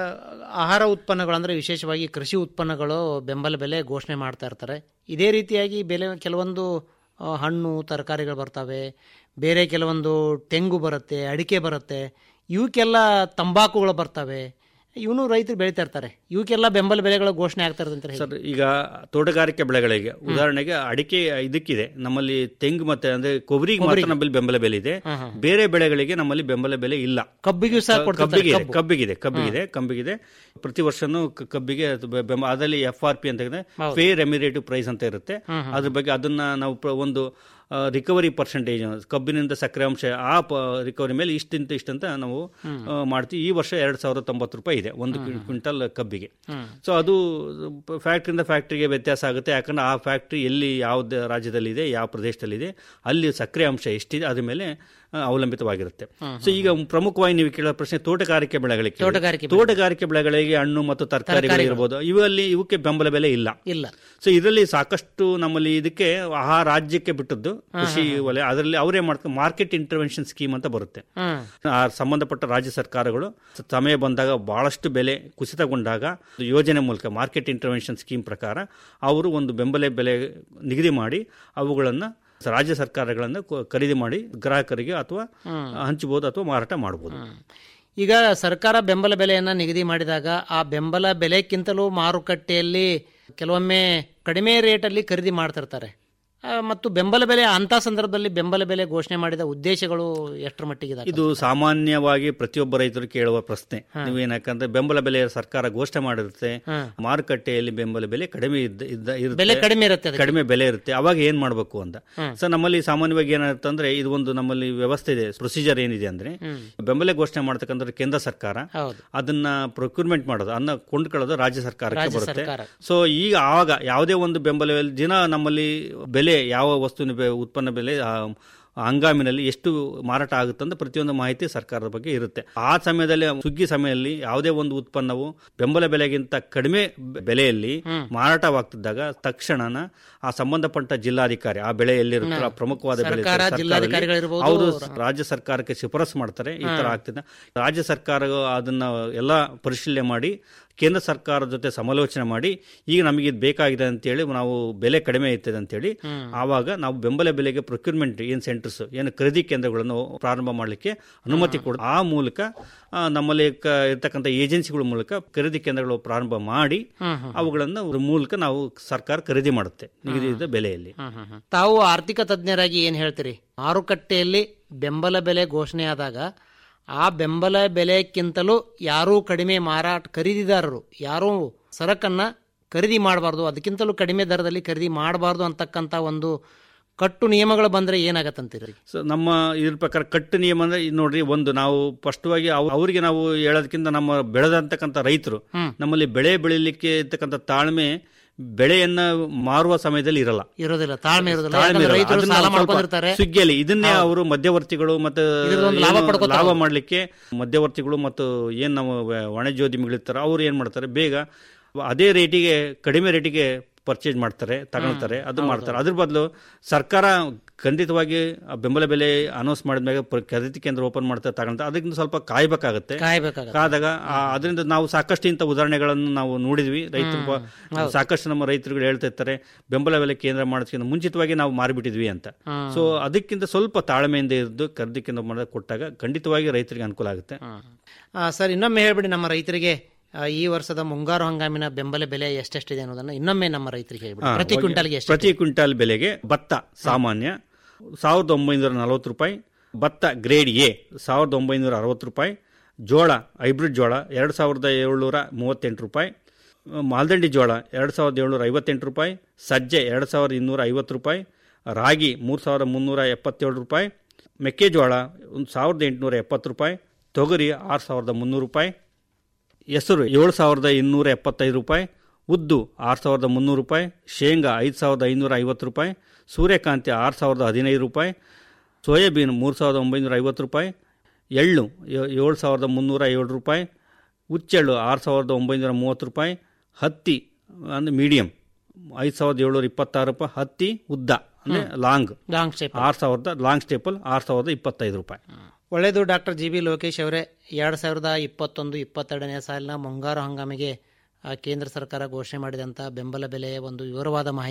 ಆಹಾರ ಉತ್ಪನ್ನಗಳು ಅಂದರೆ ವಿಶೇಷವಾಗಿ ಕೃಷಿ ಉತ್ಪನ್ನಗಳು ಬೆಂಬಲ ಬೆಲೆ ಘೋಷಣೆ ಮಾಡ್ತಾ ಇರ್ತಾರೆ ಇದೇ ರೀತಿಯಾಗಿ ಬೆಲೆ ಕೆಲವೊಂದು ಆ, ಹಣ್ಣು ತರಕಾರಿಗಳು ಬರ್ತವೆ ಬೇರೆ ಕೆಲವೊಂದು ತೆಂಗು ಬರುತ್ತೆ ಅಡಿಕೆ ಬರುತ್ತೆ ಇವಕ್ಕೆಲ್ಲ ತಂಬಾಕುಗಳು ಬರ್ತವೆ ಇವನು ರೈತರು ಬೆಳೀತಾ ಇರ್ತಾರೆ ಇವಕ್ಕೆಲ್ಲ ಬೆಂಬಲ ಬೆಲೆಗಳ ಘೋಷಣೆ ಆಗ್ತಾ ಇರೋದು ಅಂತ ಹೇಳಿ ಸರ್ ಈಗ ತೋಟಗಾರಿಕೆ ಬೆಳೆಗಳಿಗೆ ಉದಾಹರಣೆಗೆ ಅಡಿಕೆ ಇದಕ್ಕಿದೆ ನಮ್ಮಲ್ಲಿ ತೆಂಗು ಮತ್ತೆ ಅಂದ್ರೆ ಕೊಬ್ಬರಿಗೆ ಮಾತ್ರ ಕೊಬ್ಬರಿಗೆ. ನಮ್ಮಲ್ಲಿ ಬೆಂಬಲ ಬೆಲೆ ಇದೆ ಹಾ, ಹಾ. ಬೇರೆ ಬೆಳೆಗಳಿಗೆ ನಮ್ಮಲ್ಲಿ ಬೆಂಬಲ ಬೆಲೆ ಇಲ್ಲ ಕಬ್ಬಿಗೂ ಸಹ ಕೊಡ್ತಿರ್ತಾರೆ, ಕಬ್ಬಿಗಿದೆ ಕಬ್ಬು. ಕಬ್ಬಿಗಿದೆ ಕಬ್ಬಿಗಿದೆ ಕಬ್ಬಿಗಿದೆ ಪ್ರತಿ ವರ್ಷನೂ ಕ- ಕಬ್ಬಿಗೆ ಅದು ಬೆ- ಬೆಂಬ- ಅದರಲ್ಲಿ ಎಫ್ ಆರ್ ಪಿ ಅಂತ ಇದೆ ಹೌದು. ಫೇರ್ ಎಮಿರೇಟಿವ್ ಪ್ರೈಸ್ ಅಂತ ಇರುತ್ತೆ ಹ್ಮ್, ಹ್ಮ್. ಅದ್ರ ಬಗ್ಗೆ ಅದನ್ನ ನಾವು ಪ್ರ- ಒಂದು ರಿಕವರಿ ಪರ್ಸೆಂಟೇಜ್ ಕಬ್ಬಿನಿಂದ ಸಕ್ಕರೆ ಅಂಶ ಆ ರಿಕವರಿ ಮೇಲೆ ಇಷ್ಟಿಂತ ಇಷ್ಟಂತ ನಾವು ಹ್ಮ್. ಆ, ಮಾಡ್ತೀವಿ ಈ ವರ್ಷ ಎರಡ್ ಸಾವಿರದ ತೊಂಬತ್ತು ರೂಪಾಯಿ ಇದೆ ಒಂದು ಹ್ಮ್, ಹ್ಮ್. ಕ್ವಿಂಟಲ್ ಕಬ್ಬಿಗೆ ಹ್ಮ್. ಸೊ ಅದು ಫ್ಯಾಕ್ಟ್ರಿಯಿಂದ ಫ್ಯಾಕ್ಟ್ರಿಗೆ ವ್ಯತ್ಯಾಸ ಆಗುತ್ತೆ ಯಾಕಂದ್ರೆ ಆ ಫ್ಯಾಕ್ಟ್ರಿ ಎಲ್ಲಿ ಯಾವ ರಾಜ್ಯದಲ್ಲಿದೆ ಯಾವ ಪ್ರದೇಶದಲ್ಲಿದೆ ಅಲ್ಲಿ ಸಕ್ಕರೆ ಅಂಶ ಎಷ್ಟಿದೆ ಅದ್ರ ಮೇಲೆ ಆ, ಅವಲಂಬಿತವಾಗಿರುತ್ತೆ ಹ್ಮ್, ಸೊ ಈಗ ಪ್ರಮುಖವಾಗಿ ನೀವು ಕೇಳೋ ಪ್ರಶ್ನೆ ತೋಟಗಾರಿಕೆ ಬೆಳೆಗಳಿಗೆ ಕೇಳಿ. ತೋಟಗಾರಿಕೆ ಬೆಳೆ. ತೋಟಗಾರಿಕೆ ಬೆಳೆಗಳಿಗೆ ಹಣ್ಣು ಮತ್ತು ತರಕಾರಿಗಳು ತರಕಾರಿಗಳು. ಇರ್ಬೋದು ಇವಲ್ಲಿ ಇವಕ್ಕೆ ಬೆಂಬಲ ಬೆಲೆ ಇಲ್ಲ ಇಲ್ಲ ಸೊ ಇದರಲ್ಲಿ ಸಾಕಷ್ಟು ನಮ್ಮಲ್ಲಿ ಇದಕ್ಕೆ ಆ ರಾಜ್ಯಕ್ಕೆ ಬಿಟ್ಟದ್ದು ಹಾ, ಕೃಷಿ ಹಾ, ಹಾ. ವಲಯ ಅದರಲ್ಲಿ ಅವರೇ ಮಾಡ್ಕೊಂಡು ಮಾರ್ಕೆಟ್ ಇಂಟರ್ವೆನ್ಷನ್ ಸ್ಕೀಮ್ ಅಂತ ಬರುತ್ತೆ ಹ್ಮ್. ಆ ಸಂಬಂಧಪಟ್ಟ ರಾಜ್ಯ ಸರ್ಕಾರಗಳು ಸಮಯ ಬಂದಾಗ ಬಹಳಷ್ಟು ಬೆಲೆ ಕುಸಿತಗೊಂಡಾಗ ಯೋಜನೆ ಮೂಲಕ ಮಾರ್ಕೆಟ್ ಇಂಟರ್ವೆನ್ಷನ್ ಸ್ಕೀಮ್ ಪ್ರಕಾರ ಅವರು ಒಂದು ಬೆಂಬಲ ಬೆಲೆ ನಿಗದಿ ಮಾಡಿ ಅವುಗಳನ್ನು ರಾಜ್ಯ ಸರ್ಕಾರಗಳನ್ನು ಕ- ಖರೀದಿ ಮಾಡಿ ಗ್ರಾಹಕರಿಗೆ ಅಥವಾ ಹ್ಮ್. ಹಂಚಬಹುದು ಅಥವಾ ಮಾರಾಟ ಮಾಡಬಹುದು ಈಗ ಸರ್ಕಾರ ಬೆಂಬಲ ಬೆಲೆಯನ್ನ ನಿಗದಿ ಮಾಡಿದಾಗ ಆ ಬೆಂಬಲ ಬೆಲೆಕ್ಕಿಂತಲೂ ಮಾರುಕಟ್ಟೆಯಲ್ಲಿ ಕೆಲವೊಮ್ಮೆ ಕಡಿಮೆ ರೇಟಲ್ಲಿ ಖರೀದಿ ಮಾಡ್ತಿರ್ತಾರೆ ಆ, ಮತ್ತು ಬೆಂಬಲ ಬೆಲೆ ಅಂತ ಸಂದರ್ಭದಲ್ಲಿ ಬೆಂಬಲ ಬೆಲೆ ಘೋಷಣೆ ಮಾಡಿದ ಉದ್ದೇಶಗಳು ಎಷ್ಟರ ಮಟ್ಟಿಗೆ ಇದಾಗ್ತವೆ? ಇದು ಸಾಮಾನ್ಯವಾಗಿ ಪ್ರತಿಯೊಬ್ಬ ರೈತರು ಕೇಳುವ ಪ್ರಶ್ನೆ ಹಾ. ನೀವೇನಕಂದ್ರೆ ಬೆಂಬಲ ಬೆಲೆ ಸರ್ಕಾರ ಘೋಷಣೆ ಮಾಡಿರುತ್ತೆ ಹಾ. ಮಾರುಕಟ್ಟೆಯಲ್ಲಿ ಬೆಂಬಲ ಬೆಲೆ ಕಡಿಮೆ ಇದ್ದ ಇದ್ದ ಇರುತ್ತೆ. ಬೆಲೆ ಕಡಿಮೆ ಇರುತ್ತೆ ಅದಕ್ಕೆ. ಕಡಿಮೆ ಬೆಲೆ ಇರುತ್ತೆ ಅವಾಗ ಏನ್ ಮಾಡಬೇಕು ಅಂತ ಹಾ. ಸೊ ನಮ್ಮಲ್ಲಿ ಸಾಮಾನ್ಯವಾಗಿ ಏನಾಗುತ್ತೆ ಅಂದ್ರೆ ಇದು ಒಂದು ನಮ್ಮಲ್ಲಿ ವ್ಯವಸ್ಥೆ ಇದೆ ಪ್ರೊಸೀಜರ್ ಏನಿದೆ ಅಂದ್ರೆ ಹ್ಮ್. ಬೆಂಬಲ ಘೋಷಣೆ ಮಾಡ್ತಕ್ಕಂಥ ಕೇಂದ್ರ ಸರ್ಕಾರ ಹೌದು ಅದನ್ನ ಪ್ರೊಕ್ಯೂರ್ಮೆಂಟ್ ಮಾಡೋದು ಅದನ್ನ ಕೊಂಡ್ಕೊಳ್ಳೋದು ರಾಜ್ಯ ಸರ್ಕಾರಕ್ಕೆ ರಾಜ್ಯ ಬರುತ್ತೆ ಸರ್ಕಾರ. ಸೊ ಈಗ ಆವಾಗ ಯಾವುದೇ ಒಂದು ಬೆಂಬಲ ಬೆಲೆ ದಿನ ನಮ್ಮಲ್ಲಿ ಬೆಲೆ ಯಾವ ವಸ್ತುವಿನ ಬೆ- ಉತ್ಪನ್ನ ಬೆಲೆ ಆ, ಹಂಗಾಮಿನಲ್ಲಿ ಎಷ್ಟು ಮಾರಾಟ ಆಗುತ್ತೆ ಅಂತ ಪ್ರತಿಯೊಂದು ಮಾಹಿತಿ ಸರ್ಕಾರದ ಬಗ್ಗೆ ಇರುತ್ತೆ ಆ ಸಮಯದಲ್ಲಿ ಸುಗ್ಗಿ ಸಮಯದಲ್ಲಿ ಯಾವುದೇ ಒಂದು ಉತ್ಪನ್ನವು ಬೆಂಬಲ ಬೆಲೆಗಿಂತ ಕಡಿಮೆ ಬೆ- ಬೆಲೆಯಲ್ಲಿ ಮಾರಾಟವಾಗ್ತಿದ್ದಾಗ ತಕ್ಷಣನ ಆ ಸಂಬಂಧಪಟ್ಟ ಜಿಲ್ಲಾಧಿಕಾರಿ ಆ ಬೆಳೆ ಎಲ್ಲಿರುತ್ತೆ ಆ ಪ್ರಮುಖವಾದ ಬೆಲೆ ಸರ್ಕಾರ, ಸರ್ಕಾರದಲ್ಲಿ ಜಿಲ್ಲಾಧಿಕಾರಿಗಳಿರ್ಬೋದು, ಅವರು ರಾಜ್ಯ ಸರ್ಕಾರಕ್ಕೆ ಶಿಫಾರಸು ಮಾಡ್ತಾರೆ ಈ ತರ ಆಗ್ತಿದೆ ರಾಜ್ಯ ಸರ್ಕಾರ ಅದನ್ನ ಎಲ್ಲ ಪರಿಶೀಲನೆ ಮಾಡಿ ಕೇಂದ್ರ ಸರ್ಕಾರದ ಜೊತೆ ಸಮಾಲೋಚನೆ ಮಾಡಿ ಈಗ ನಮಗೆ ಇದು ಬೇಕಾಗಿದೆ ಅಂತೇಳಿ ನಾವು ಬೆಲೆ ಕಡಿಮೆ ಇರ್ತದೆ ಅಂತೇಳಿ ಆವಾಗ ನಾವು ಬೆಂಬಲ ಬೆಲೆಗೆ ಪ್ರೊಕ್ಯೂರ್ಮೆಂಟ್ ಏನು ಸೆಂಟರ್ಸ್ ಏನು ಖರೀದಿ ಕೇಂದ್ರಗಳನ್ನು ಪ್ರಾರಂಭ ಮಾಡಲಿಕ್ಕೆ ಅನುಮತಿ ಕೊಡ ಆ ಮೂಲಕ ಆ, ನಮ್ಮಲ್ಲಿ ಕ- ಇರ್ತಕ್ಕಂಥ ಏಜೆನ್ಸಿಗಳ ಮೂಲಕ ಖರೀದಿ ಕೇಂದ್ರಗಳು ಪ್ರಾರಂಭ ಮಾಡಿ ಹ್ಮ್, ಹ್ಮ್. ಅವುಗಳನ್ನು ಅದ್ರ ಮೂಲಕ ನಾವು ಸರ್ಕಾರ ಖರೀದಿ ಮಾಡುತ್ತೆ ನಿಗದಿತ ಬೆಲೆಯಲ್ಲಿ ತಾವು ಆರ್ಥಿಕ ತಜ್ಞರಾಗಿ ಏನ್ ಹೇಳ್ತೀರಿ ಮಾರುಕಟ್ಟೆಯಲ್ಲಿ ಬೆಂಬಲ ಬೆಲೆ ಘೋಷಣೆ ಆದಾಗ ಆ ಬೆಂಬಲ ಬೆಲೆಕ್ಕಿಂತಲೂ ಯಾರೂ ಕಡಿಮೆ ಮಾರಾಟ ಖರೀದಿದಾರರು ಯಾರೂ ಸರಕನ್ನ ಖರೀದಿ ಮಾಡಬಾರ್ದು ಅದಕ್ಕಿಂತಲೂ ಕಡಿಮೆ ದರದಲ್ಲಿ ಖರೀದಿ ಮಾಡಬಾರ್ದು ಅಂತಕ್ಕಂಥ ಒಂದು ಕಟ್ಟು ನಿಯಮಗಳು ಬಂದ್ರೆ ಏನಾಗತ್ತಂತೀರಿ ಸೊ ನಮ್ಮ ಇದ್ರ ಪ್ರಕಾರ ಕಟ್ಟು ನಿಯಮ ಅಂದ್ರೆ ಇದು ನೋಡ್ರಿ ಒಂದು ನಾವು ಸ್ಪಷ್ಟವಾಗಿ ಅವ್- ಅವರಿಗೆ ನಾವು ಹೇಳೋದಕ್ಕಿಂತ ನಮ್ಮ ಬೆಳೆದಂತಕ್ಕಂಥ ರೈತರು ನಮ್ಮಲ್ಲಿ ಬೆಳೆ ಬೆಳಿಲಿಕ್ಕೆ ಇರ್ತಕ್ಕಂಥ ತಾಳ್ಮೆ ಬೆಳೆಯನ್ನ ಮಾರುವ ಸಮಯದಲ್ಲಿ ಇರಲ್ಲ ಇರೋದಿಲ್ಲ ತಾಳ್ಮೆ ಇರೋದಿಲ್ಲ ತಾಳ್ಮೆ ಯಾಕಂದ್ರೆ ಇರಲ್ಲ. ರೈತರು ಅದನ್ನ ಸಾಲ ಸ್ವಲ್ಪ ಮಾಡ್ಕೊಂಡಿರ್ತಾರೆ ಸುಗ್ಗಿಯಲ್ಲಿ ಇದನ್ನೇ ಅವರು ಮಧ್ಯವರ್ತಿಗಳು ಮತ್ತು ಇದ್ರದ್ದೊಂದು ಲಾಭ ಏನು ಪಡ್ಕೊತಾರೆ ಲಾಭ ಅವ್ರು. ಮಾಡಲಿಕ್ಕೆ ಮಧ್ಯವರ್ತಿಗಳು ಮತ್ತು ಏನು ನಮ್ಮ ವ- ವಾಣಿಜ್ಯೋದ್ಯಮಿಗಳಿರ್ತಾರೆ ಅವ್ರು ಏನು ಮಾಡ್ತಾರೆ ಬೇಗ ಅದೇ ರೇಟಿಗೆ ಕಡಿಮೆ ರೇಟಿಗೆ ಪರ್ಚೇಸ್ ಮಾಡ್ತಾರೆ ತಗೊಳ್ತಾರೆ ಅದು ಮಾಡ್ತಾರೆ ಅದ್ರ ಬದಲು ಸರ್ಕಾರ ಖಂಡಿತವಾಗಿ ಆ ಬೆಂಬಲ ಬೆಲೆ ಅನೌನ್ಸ್ ಮಾಡಿದ್ಮೇಲೆ ಪ- ಖರೀದಿ ಕೇಂದ್ರ ಓಪನ್ ಮಾಡ್ತಾರೆ ತಗೊಳ್ತಾರೆ ಅದಕ್ಕಿಂತ ಸ್ವಲ್ಪ ಕಾಯ್ಬೇಕಾಗತ್ತೆ ಕಾಯ್ಬೇಕಾಗತ್ತೆ. ಕಾದಾಗ ಆ, ಅದರಿಂದ ನಾವು ಸಾಕಷ್ಟು ಇಂಥ ಉದಾಹರಣೆಗಳನ್ನು ನಾವು ನೋಡಿದ್ವಿ ರೈತರು ಬ- ಹೌದು. ಸಾಕಷ್ಟು ನಮ್ಮ ರೈತರುಗಳು ಹೇಳ್ತಾ ಇರ್ತಾರೆ ಬೆಂಬಲ ಬೆಲೆ ಕೇಂದ್ರ ಮಾಡೋದಕ್ಕಿಂತ ಮುಂಚಿತವಾಗಿ ನಾವು ಮಾರಿಬಿಟ್ಟಿದ್ವಿ ಅಂತ ಹ್ಮ್. ಸೊ ಅದಕ್ಕಿಂತ ಸ್ವಲ್ಪ ತಾಳ್ಮೆಯಿಂದ ಇದ್ದು ಖರೀದಿ ಕೇಂದ್ರ ಮಾಡೋದು ಕೊಟ್ಟಾಗ ಖಂಡಿತವಾಗಿ ರೈತರಿಗೆ ಅನುಕೂಲ ಆಗುತ್ತೆ ಆ, ಸರ್ ಇನ್ನೊಮ್ಮೆ ಹೇಳ್ಬಿಡಿ ನಮ್ಮ ರೈತರಿಗೆ ಆ, ಈ ವರ್ಷದ ಮುಂಗಾರು ಹಂಗಾಮಿನ ಬೆಂಬಲ ಬೆಲೆ ಎಷ್ಟೆಷ್ಟಿದೆ ಅನ್ನೋದನ್ನ ಇನ್ನೊಮ್ಮೆ ನಮ್ಮ ರೈತರಿಗೆ ಹೇಳ್ಬಿಡಿ ಹಾ, ಪ್ರತಿ ಹೋಗಿ- ಕ್ವಿಂಟಲ್ಗೆ ಎಷ್ಟು ಪ್ರತಿ ಕ್ವಿಂಟಾಲ್ ಬೆಲೆಗೆ ಭತ್ತ ಸಾಮಾನ್ಯ ಸಾವಿರದ ಒಂಬೈನೂರ ನಲವತ್ತು ರೂಪಾಯಿ ಭತ್ತ ಗ್ರೇಡ್ ಎ ಸಾವಿರದ ಒಂಬೈನೂರ ಅರವತ್ತು ರೂಪಾಯಿ ಜೋಳ ಹೈಬ್ರಿಡ್ ಜೋಳ ಎರಡು ಸಾವಿರದ ಏಳ್ನೂರ ಮೂವತ್ತೆಂಟು ರೂಪಾಯಿ ಮಾಲ್ದಂಡಿ ಜೋಳ ಎರಡು ಸಾವಿರದ ಏಳ್ನೂರ ಐವತ್ತೆಂಟು ರೂಪಾಯಿ ಸಜ್ಜೆ ಎರಡು ಸಾವಿರದ ಇನ್ನೂರ ಐವತ್ತು ರೂಪಾಯಿ ರಾಗಿ ಮೂರು ಸಾವಿರದ ಮುನ್ನೂರ ಎಪ್ಪತ್ತೇಳು ರೂಪಾಯಿ ಮೆಕ್ಕೆಜೋಳ ಒಂದು ಸಾವಿರದ ಎಂಟುನೂರ ಎಪ್ಪತ್ತು ರೂಪಾಯಿ ತೊಗರಿ ಆರು ಸಾವಿರದ ಮುನ್ನೂರು ರೂಪಾಯಿ ಹೆಸರು ಏಳು ಸಾವಿರದ ಇನ್ನೂರ ಎಪ್ಪತ್ತೈದು ರೂಪಾಯಿ ಉದ್ದು ಆರು ಸಾವಿರದ ಮುನ್ನೂರು ರೂಪಾಯಿ ಶೇಂಗಾ ಐದು ಸಾವಿರದ ಐನೂರ ಐವತ್ತು ರೂಪಾಯಿ ಸೂರ್ಯಕಾಂತಿ ಆರು ಸಾವಿರದ ಹದಿನೈದು ರೂಪಾಯಿ ಸೋಯಾಬೀನ್ ಮೂರು ಸಾವಿರದ ಒಂಬೈನೂರ ಐವತ್ತು ರೂಪಾಯಿ ಎಳ್ಳು ಏ- ಏಳು ಸಾವಿರದ ಮುನ್ನೂರ ಏಳು ರೂಪಾಯಿ ಹುಚ್ಚೆಳ್ಳು ಆರು ಸಾವಿರದ ಒಂಬೈನೂರ ಮೂವತ್ತು ರೂಪಾಯಿ ಹತ್ತಿ ಅಂದರೆ ಮೀಡಿಯಂ ಐದು ಸಾವಿರದ ಏಳ್ನೂರ ಇಪ್ಪತ್ತಾರು ರೂಪಾಯಿ ಹತ್ತಿ ಉದ್ದ ಅಂದರೆ ಲಾಂಗ್ ಲಾಂಗ್ ಸ್ಟೇಪ್ ಆರು ಸಾವಿರದ ಲಾಂಗ್ ಸ್ಟೇಪಲ್ ಆರು ಸಾವಿರದ ಇಪ್ಪತ್ತೈದು ರೂಪಾಯಿ ಒಳ್ಳೆಯದು ಡಾಕ್ಟರ್ ಜಿ ಬಿ ಲೋಕೇಶ್ ಅವರೇ ಎರಡು ಸಾವಿರದ ಇಪ್ಪತ್ತೊಂದು ಇಪ್ಪತ್ತೆರಡನೇ ಸಾಲಿನ ಮುಂಗಾರು ಹಂಗಾಮಿಗೆ ಆ, ಕೇಂದ್ರ ಸರ್ಕಾರ ಘೋಷಣೆ ಮಾಡಿದಂಥ ಬೆಂಬಲ ಬೆಲೆಯ ಒಂದು ವಿವರವಾದ ಮಾಹಿತಿ